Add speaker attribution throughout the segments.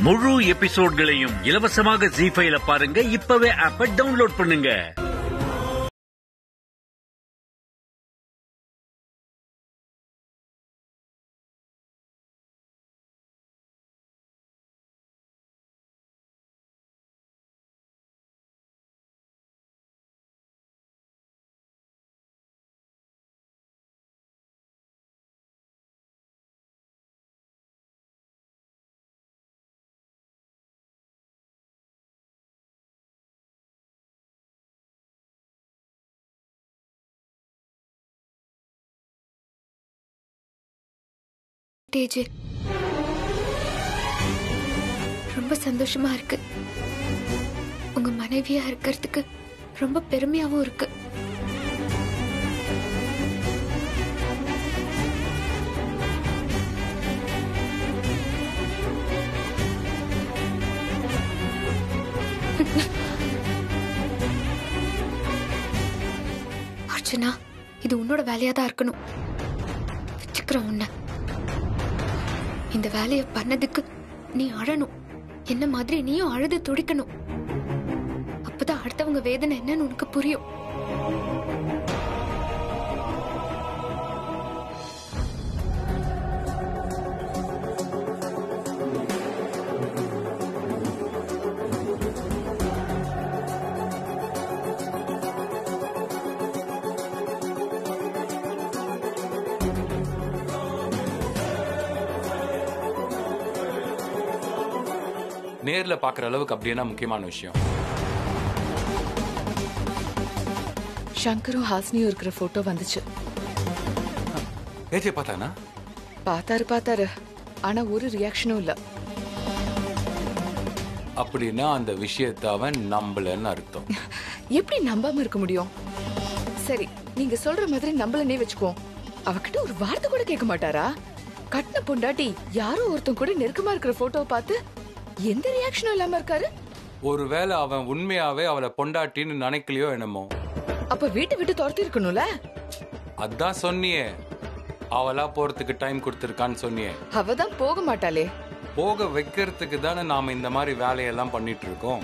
Speaker 1: முழு எபிசோட்களையும் இலவசமாக ஜி ஃபைல பாருங்க இப்பவே ஆப்ப டவுன்லோட் பண்ணுங்க
Speaker 2: டேஜே ரொம்ப சந்தோஷமா இருக்கு உங்க மனைவியா இருக்கிறதுக்கு ரொம்ப பெருமையாவும் இருக்கு அர்ச்சனா இது உன்னோட வேலையா தான் இருக்கணும் வச்சுக்கிறேன் உன்னை இந்த வேலைய பண்ணதுக்கு நீ அழணும் என்ன மாதிரி நீயும் அழுது துடிக்கணும் அப்பதான் அடுத்தவங்க வேதனை என்னன்னு உனக்கு புரியும்
Speaker 3: நேர்ல பாக்குற அளவுக்கு அப்படின்னா முக்கியமான விஷயம்
Speaker 4: சங்கரும் ஹாசினியும் இருக்கிற போட்டோ வந்துச்சு
Speaker 3: ஏஜே பார்த்தானா
Speaker 4: பார்த்தாரு பார்த்தாரு ஆனா ஒரு ரியாக்ஷனும் இல்ல
Speaker 3: அப்படின்னா அந்த விஷயத்தை அவன் நம்பலன்னு அர்த்தம்
Speaker 4: எப்படி நம்பாம இருக்க முடியும் சரி நீங்க சொல்ற மாதிரி நம்பலனே வச்சுக்குவோம் அவகிட்ட ஒரு வார்த்தை கூட கேட்க மாட்டாரா கட்டின பொண்டாட்டி யாரோ ஒருத்தன் கூட நெருக்கமா இருக்கிற போட்டோவை பார்த்து எந்த ரியாக்ஷனும் இல்லாம இருக்காரு
Speaker 3: ஒருவேளை அவன் உண்மையாவே அவளை பொண்டாட்டின்னு நினைக்கலையோ என்னமோ
Speaker 4: அப்ப வீட்டை விட்டு துரத்தி இருக்கணும்ல
Speaker 3: அதான் சொன்னியே அவளா போறதுக்கு டைம் கொடுத்துருக்கான்னு சொன்னியே
Speaker 4: அவதான் போக மாட்டாளே
Speaker 3: போக வைக்கிறதுக்கு தானே நாம இந்த மாதிரி வேலையெல்லாம் பண்ணிட்டு இருக்கோம்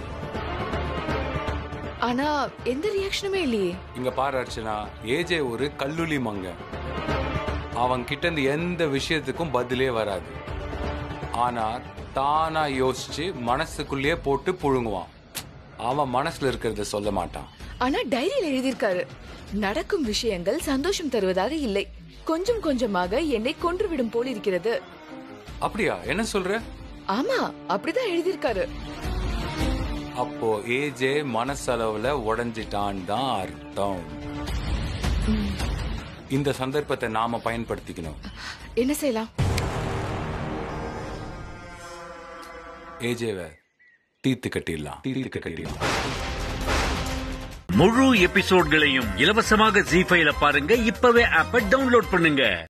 Speaker 4: ஆனா எந்த ரியாக்ஷனுமே இல்லையே
Speaker 3: இங்க பாரு அர்ச்சனா ஏஜே ஒரு கல்லுளி மங்க அவன் கிட்ட இருந்து எந்த விஷயத்துக்கும் பதிலே வராது ஆனா தானா யோசிச்சு மனசுக்குள்ளேயே போட்டு புழுங்குவான் அவன் மனசுல இருக்கிறத சொல்ல மாட்டான்
Speaker 4: ஆனா டைரியில எழுதியிருக்காரு நடக்கும் விஷயங்கள் சந்தோஷம் தருவதாக இல்லை கொஞ்சம் கொஞ்சமாக என்னை கொன்றுவிடும் போல் இருக்கிறது
Speaker 3: அப்படியா என்ன சொல்ற
Speaker 4: ஆமா அப்படிதான் எழுதியிருக்காரு
Speaker 3: அப்போ ஏஜே மனசளவுல உடைஞ்சிட்டான் தான் அர்த்தம் இந்த சந்தர்ப்பத்தை நாம பயன்படுத்திக்கணும்
Speaker 4: என்ன செய்யலாம்
Speaker 3: ஏஜேவை தீர்த்து கட்டிடலாம் தீர்த்து கட்டிடலாம்
Speaker 1: முழு எபிசோட்களையும் இலவசமாக ஜி ஃபைல பாருங்க இப்பவே ஆப்ப டவுன்லோட் பண்ணுங்க